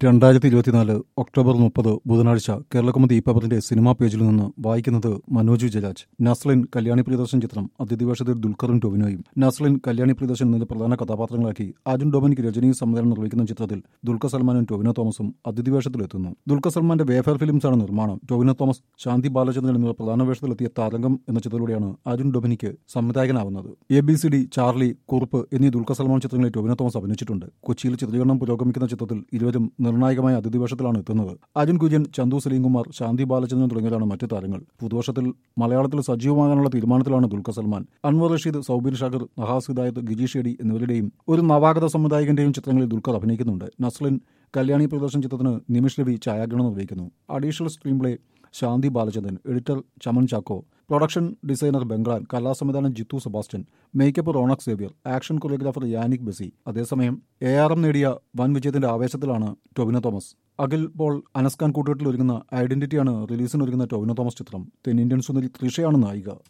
രണ്ടായിരത്തി ഇരുപത്തിനാല് ഒക്ടോബർ മുപ്പത് ബുധനാഴ്ച കേരളകൗമുദി പേപ്പറിന്റെ സിനിമാ പേജിൽ നിന്ന് വായിക്കുന്നത് മനോജ് വിജയരാജ് നസ്ലിൻ കല്യാണി പ്രിയദർശൻ ചിത്രം അതിഥിവേഷത്തിൽ ദുൽഖറും ടൊവിനോയും നസ്ലിൻ കല്യാണി പ്രിയദർശൻ എന്നിവ പ്രധാന കഥാപാത്രങ്ങളാക്കി അർജുൻ ഡൊമിനിക് രജനിയും സംവിധാനം നിർവഹിക്കുന്ന ചിത്രത്തിൽ ദുൽഖർ സൽമാനും ടൊവിനോ തോമസും അതിഥിവേഷത്തിലെത്തുന്നു ദുൽഖർ സൽമാന്റെ വേഫർ ഫിലിംസാണ് നിർമ്മാണം ടൊവിനോ തോമസ് ശാന്തി ബാലചന്ദ്രൻ എന്നിവർ പ്രധാന വേഷത്തിലെത്തിയ താരംഗം എന്ന ചിത്രത്തിലൂടെയാണ് അർജുൻ ഡൊമിനിക്ക് സംവിധായകനാവുന്നത് A B C D Charlie Kurup എന്നീ ദുൽഖർ സൽമാൻ ചിത്രങ്ങളിൽ ടൊവിനോ തോമസ് അഭിനയിച്ചിട്ടുണ്ട് കൊച്ചിയിൽ ചിത്രീകരണം പുരോഗമിക്കുന്ന ചിത്രത്തിൽ ഇരുവരും നിർണായകമായ അതിഥിവേഷത്തിലാണ് എത്തുന്നത് അരുൺ കുര്യൻ ചന്തു സലീംകുമാർ ശാന്തി ബാലചന്ദ്രൻ തുടങ്ങിയവരാണ് മറ്റു താരങ്ങൾ പുതുവർഷത്തിൽ മലയാളത്തിൽ സജീവമാകാനുള്ള തീരുമാനത്തിലാണ് ദുൽഖർ സൽമാൻ അൻവർ റഷീദ് സൗബിൻ ഷാഗർ നഹാസ് ഹിദായത്ത് ഗിജീഷ് ഷെഡി എന്നിവരുടെയും ഒരു നവാഗത സംവിധായകന്റെയും ചിത്രങ്ങളിൽ ദുൽഖർ അഭിനയിക്കുന്നുണ്ട് നസ്ലിൻ കല്യാണി പ്രദർശൻ ചിത്രത്തിന് നിമിഷ് രവി ഛായാഗ്രഹണം നിർവഹിക്കുന്നു additional screenplay Shanthi Balachandran editor Chaman Chacko production designer Banglan കലാസംവിധാനം Jithu Sebastian makeup Ronex Xavier action choreographer Yannick Bessy അതേസമയം എ ആർ എം നേടിയ വൻ വിജയത്തിന്റെ ആവേശത്തിലാണ് ടൊവിനോ തോമസ് അഖിൽ പോൾ അനസ്കാൻ കൂട്ടുകെട്ടിൽ ഒരുങ്ങുന്ന ഐഡന്റിറ്റിയാണ് റിലീസിനൊരുങ്ങുന്ന ടൊവിനോ തോമസ് ചിത്രം തെന്നിന്ത്യൻ സുന്ദരി തൃഷയാണ് നായിക